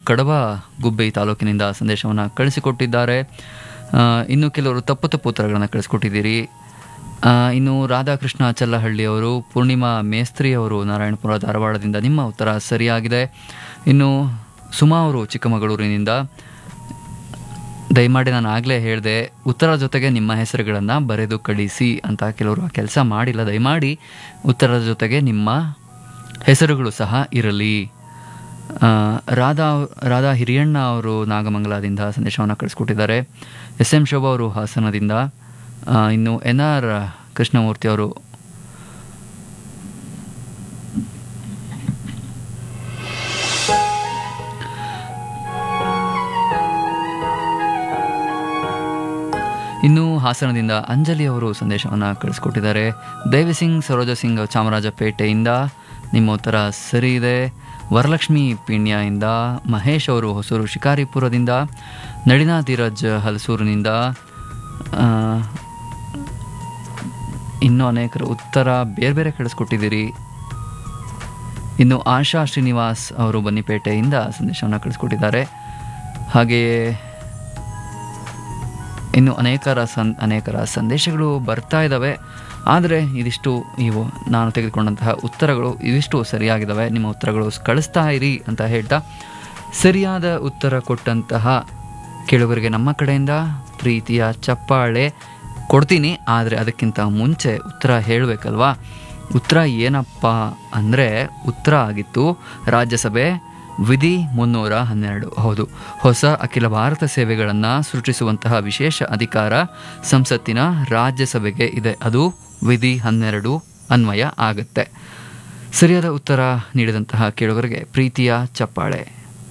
ಕಡಬ ಗುಬ್ಬಿ ತಾಲೂಕಿನಿಂದ ಸಂದೇಶವನ್ನು ಕಳಿಸಿಕೊಟ್ಟಿದ್ದಾರೆ ಆ, ಇನ್ನು ಕೆಲವರು ತಪ್ಪು ತಪ್ಪು ಉತ್ತರಗಳನ್ನು ಕಳಿಸ್ಕೊಟ್ಟಿದ್ದೀರಿ ಆ, ಇನ್ನು ರಾಧಾಕೃಷ್ಣ ಚಲ್ಲಹಳ್ಳಿ ಅವರು ಪೂರ್ಣಿಮಾ ಮೇಸ್ತ್ರಿ ಅವರು ನಾರಾಯಣಪುರ ಧಾರವಾಡದಿಂದ ನಿಮ್ಮ ಉತ್ತರ ಸರಿಯಾಗಿದೆ ಇನ್ನು ಸುಮಾ ಅವರು ಚಿಕ್ಕಮಗಳೂರಿನಿಂದ ದಯಮಾಡಿ ನಾನು ಆಗಲೇ ಹೇಳಿದೆ ಉತ್ತರ ಜೊತೆಗೆ ನಿಮ್ಮ ಹೆಸರುಗಳನ್ನು ಬರೆದು ಕಳಿಸಿ ಅಂತ ಕೆಲವರು ಆ ಕೆಲಸ ಮಾಡಿಲ್ಲ ದಯಮಾಡಿ ಉತ್ತರದ ಜೊತೆಗೆ ನಿಮ್ಮ ಹೆಸರುಗಳು ಸಹ ಇರಲಿ ಆ, ರಾಧಾ ರಾಧಾ ಹಿರಿಯಣ್ಣ ಅವರು ನಾಗಮಂಗಲದಿಂದ ಸಂದೇಶವನ್ನು ಕಳಿಸ್ಕೊಟ್ಟಿದ್ದಾರೆ ಎಸ್ ಎಂ ಶೋಭಾ ಅವರು ಹಾಸನದಿಂದ ಆ, ಇನ್ನು ಎನ್ ಆರ್ ಕೃಷ್ಣಮೂರ್ತಿ ಅವರು ಇನ್ನು ಹಾಸನದಿಂದ ಅಂಜಲಿ ಅವರು ಸಂದೇಶವನ್ನು ಕಳಿಸ್ಕೊಟ್ಟಿದ್ದಾರೆ ದೇವಿಸಿಂಗ್ ಸರೋಜ ಸಿಂಗ್ ಚಾಮರಾಜಪೇಟೆಯಿಂದ ನಿಮ್ಮ ಉತ್ತರ ಸರಿ ಇದೆ ವರಲಕ್ಷ್ಮಿ ಪಿಣ್ಯದಿಂದ ಮಹೇಶ್ ಅವರು ಹೊಸೂರು ಶಿಕಾರಿಪುರದಿಂದ ನಳಿನಾ ಧೀರಜ್ ಹಲಸೂರಿನಿಂದ ಆ, ಇನ್ನೂ ಅನೇಕರು ಉತ್ತರ ಬೇರೆ ಬೇರೆ ಕಳಿಸ್ಕೊಟ್ಟಿದ್ದೀರಿ ಇನ್ನು ಆಶಾ ಶ್ರೀನಿವಾಸ್ ಅವರು ಬನ್ನಿಪೇಟೆಯಿಂದ ಸಂದೇಶವನ್ನು ಕಳಿಸ್ಕೊಟ್ಟಿದ್ದಾರೆ ಹಾಗೆಯೇ ಇನ್ನು ಅನೇಕರ ಸಂ ಅನೇಕರ ಸಂದೇಶಗಳು ಬರ್ತಾ ಇದ್ದಾವೆ ಆದರೆ ಇದಿಷ್ಟು ಇವು ನಾನು ತೆಗೆದುಕೊಂಡಂತಹ ಉತ್ತರಗಳು ಇವಿಷ್ಟು ಸರಿಯಾಗಿದ್ದಾವೆ ನಿಮ್ಮ ಉತ್ತರಗಳು ಕಳಿಸ್ತಾ ಇರಿ ಅಂತ ಹೇಳ್ತಾ ಸರಿಯಾದ ಉತ್ತರ ಕೊಟ್ಟಂತಹ ಕೇಳುಗರಿಗೆ ನಮ್ಮ ಕಡೆಯಿಂದ ಪ್ರೀತಿಯ ಚಪ್ಪಾಳೆ ಕೊಡ್ತೀನಿ ಆದರೆ ಅದಕ್ಕಿಂತ ಮುಂಚೆ ಉತ್ತರ ಹೇಳಬೇಕಲ್ವಾ ಉತ್ತರ ಏನಪ್ಪ ಅಂದರೆ ಉತ್ತರ ಆಗಿತ್ತು ರಾಜ್ಯಸಭೆ ವಿಧಿ ಮುನ್ನೂರ ಹನ್ನೆರಡು ಹೌದು ಹೊಸ ಅಖಿಲ ಭಾರತ ಸೇವೆಗಳನ್ನು ಸೃಷ್ಟಿಸುವಂತಹ ವಿಶೇಷ ಅಧಿಕಾರ ಸಂಸತ್ತಿನ ರಾಜ್ಯಸಭೆಗೆ ಇದೆ ಅದು ವಿಧಿ ಹನ್ನೆರಡು ಅನ್ವಯ ಆಗುತ್ತೆ ಸರಿಯಾದ ಉತ್ತರ ನೀಡಿದಂತಹ ಕೇಳುಗರಿಗೆ ಪ್ರೀತಿಯ ಚಪ್ಪಾಳೆ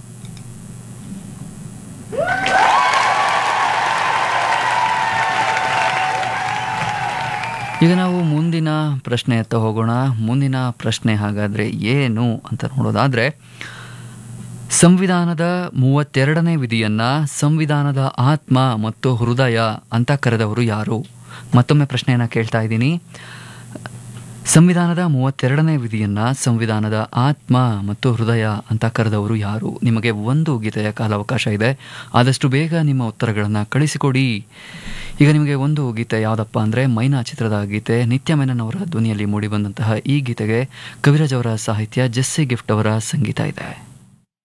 ಈಗ ನಾವು ಮುಂದಿನ ಪ್ರಶ್ನೆಯತ್ತ ಹೋಗೋಣ ಮುಂದಿನ ಪ್ರಶ್ನೆ ಹಾಗಾದರೆ ಏನು ಅಂತ ನೋಡೋದಾದರೆ ಸಂವಿಧಾನದ ಮೂವತ್ತೆರಡನೇ ವಿಧಿಯನ್ನ ಸಂವಿಧಾನದ ಆತ್ಮ ಮತ್ತು ಹೃದಯ ಅಂತ ಕರೆದವರು ಯಾರು ಮತ್ತೊಮ್ಮೆ ಪ್ರಶ್ನೆಯನ್ನು ಕೇಳ್ತಾ ಇದ್ದೀನಿ ಸಂವಿಧಾನದ ಮೂವತ್ತೆರಡನೇ ವಿಧಿಯನ್ನ ಸಂವಿಧಾನದ ಆತ್ಮ ಮತ್ತು ಹೃದಯ ಅಂತ ಕರೆದವರು ಯಾರು ನಿಮಗೆ ಒಂದು ಗೀತೆಯ ಕಾಲಾವಕಾಶ ಇದೆ ಆದಷ್ಟು ಬೇಗ ನಿಮ್ಮ ಉತ್ತರಗಳನ್ನು ಕಳಿಸಿಕೊಡಿ ಈಗ ನಿಮಗೆ ಒಂದು ಗೀತೆ ಯಾವುದಪ್ಪ ಅಂದರೆ ಮೈನಾ ಚಿತ್ರದ ಗೀತೆ ನಿತ್ಯ ಮೆನನ್ ಅವರ ಧ್ವನಿಯಲ್ಲಿ ಮೂಡಿಬಂದಂತಹ ಈ ಗೀತೆಗೆ ಕವಿರಾಜ್ ಅವರ ಸಾಹಿತ್ಯ ಜೆಸ್ಸಿ ಗಿಫ್ಟ್ ಅವರ ಸಂಗೀತ ಇದೆ